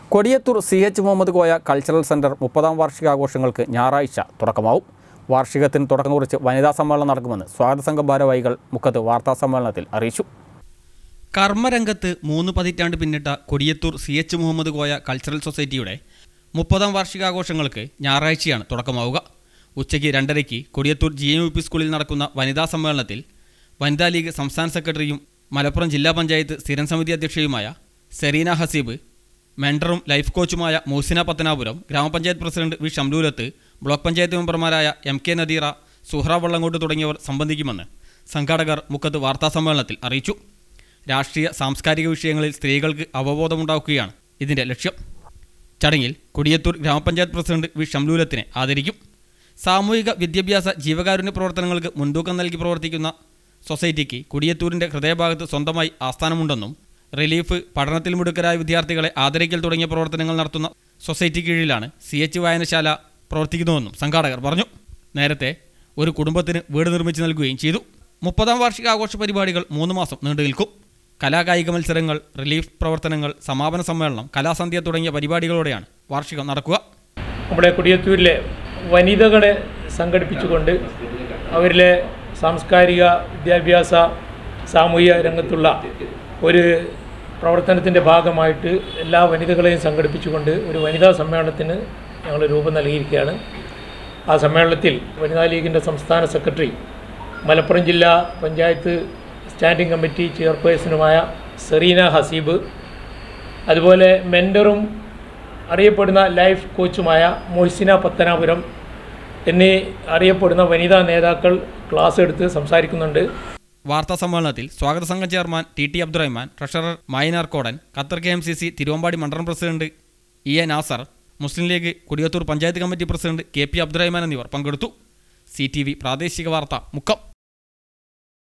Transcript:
Kodiyathur C H Muhammad Koya cultural centre മുപ്പതാം വാർഷികാഘോഷങ്ങൾക്ക് ഞായറാഴ്ച തുടക്കമാവും വാർഷികത്തിന് തുടക്കം കുറിച്ച് വനിതാ സമ്മേളനം നടക്കുമെന്ന് സ്വാഗത സംഘം ഭാരവാഹികൾ മുഖത്ത് വാർത്താ സമ്മേളനത്തിൽ അറിയിച്ചു കർമ്മരംഗത്ത് മൂന്ന് പതിറ്റാണ്ട് പിന്നിട്ട Kodiyathur C H Muhammad Koya cultural സൊസൈറ്റിയുടെ മുപ്പതാം വാർഷികാഘോഷങ്ങൾക്ക് ഞായറാഴ്ചയാണ് തുടക്കമാവുക ഉച്ചയ്ക്ക് രണ്ടരയ്ക്ക് Kodiyathur G M U P സ്കൂളിൽ നടക്കുന്ന വനിതാ സമ്മേളനത്തിൽ വനിതാ ലീഗ് സംസ്ഥാന സെക്രട്ടറിയും മലപ്പുറം ജില്ലാ പഞ്ചായത്ത് സ്ഥിരം സമിതി അധ്യക്ഷയുമായ സെറീന ഹസീബ് മെൻഡറും ലൈഫ് കോച്ചുമായ മൂസിന പത്തനാപുരം ഗ്രാമപഞ്ചായത്ത് president V Shamlulath block panchayat മെമ്പർമാരായ എം കെ നദീറ സുഹ്ര വള്ളങ്കോട്ട് തുടങ്ങിയവർ സംബന്ധിക്കുമെന്ന് സംഘാടകർ മുക്കത്ത് വാർത്താസമ്മേളനത്തിൽ അറിയിച്ചു രാഷ്ട്രീയ സാംസ്കാരിക വിഷയങ്ങളിൽ സ്ത്രീകൾക്ക് അവബോധമുണ്ടാക്കുകയാണ് ഇതിന്റെ ലക്ഷ്യം ചടങ്ങിൽ കൊടിയത്തൂർ ഗ്രാമപഞ്ചായത്ത് പ്രസിഡന്റ് വി ഷംലൂലത്തിനെ ആദരിക്കും സാമൂഹിക വിദ്യാഭ്യാസ ജീവകാരുണ്യ പ്രവർത്തനങ്ങൾക്ക് മുൻതൂക്കം നൽകി പ്രവർത്തിക്കുന്ന സൊസൈറ്റിക്ക് കൊടിയത്തൂരിന്റെ ഹൃദയഭാഗത്ത് സ്വന്തമായി ആസ്ഥാനമുണ്ടെന്നും റിലീഫ് പഠനത്തിൽ മിടുക്കരായ വിദ്യാർത്ഥികളെ ആദരിക്കൽ തുടങ്ങിയ പ്രവർത്തനങ്ങൾ നടത്തുന്ന സൊസൈറ്റി കീഴിലാണ് സി എച്ച് വായനശാല പ്രവർത്തിക്കുന്നുവെന്നും സംഘാടകർ പറഞ്ഞു നേരത്തെ ഒരു കുടുംബത്തിന് വീട് നിർമ്മിച്ചു നൽകുകയും ചെയ്തു മുപ്പതാം വാർഷികാഘോഷ പരിപാടികൾ മൂന്ന് മാസം നീണ്ടു നിൽക്കും കലാകായിക മത്സരങ്ങൾ റിലീഫ് പ്രവർത്തനങ്ങൾ സമാപന സമ്മേളനം കലാസന്ധ്യ തുടങ്ങിയ പരിപാടികളോടെയാണ് വാർഷികം നടക്കുക നമ്മുടെ കൊടിയത്തൂരിലെ വനിതകളെ സംഘടിപ്പിച്ചുകൊണ്ട് അവരിലെ സാംസ്കാരിക വിദ്യാഭ്യാസ സാമൂഹിക രംഗത്തുള്ള ഒരു പ്രവർത്തനത്തിൻ്റെ ഭാഗമായിട്ട് എല്ലാ വനിതകളെയും സംഘടിപ്പിച്ചുകൊണ്ട് ഒരു വനിതാ സമ്മേളനത്തിന് ഞങ്ങൾ രൂപം നൽകിയിരിക്കുകയാണ് ആ സമ്മേളനത്തിൽ വനിതാ ലീഗിൻ്റെ സംസ്ഥാന സെക്രട്ടറി മലപ്പുറം ജില്ലാ പഞ്ചായത്ത് സ്റ്റാൻഡിംഗ് കമ്മിറ്റി ചെയർപേഴ്സണുമായ സെറീന ഹസീബ് അതുപോലെ മെൻറ്ററും അറിയപ്പെടുന്ന ലൈഫ് കോച്ചുമായ മൊയ്സിന പത്തനാപുരം എന്നീ അറിയപ്പെടുന്ന വനിതാ നേതാക്കൾ ക്ലാസ് എടുത്ത് സംസാരിക്കുന്നുണ്ട് വാർത്താ സമ്മേളനത്തിൽ സ്വാഗത സംഘം chairman T T Abdurahman treasurer Mainar Kodan Qatar K M C C Thiruvambady മണ്ഡലം president E A Nasar Muslim League Kodiyathur panchayat committee president K P Abdurahman എന്നിവർ പങ്കെടുത്തു സി ടി വി പ്രാദേശിക വാർത്ത മുക്കം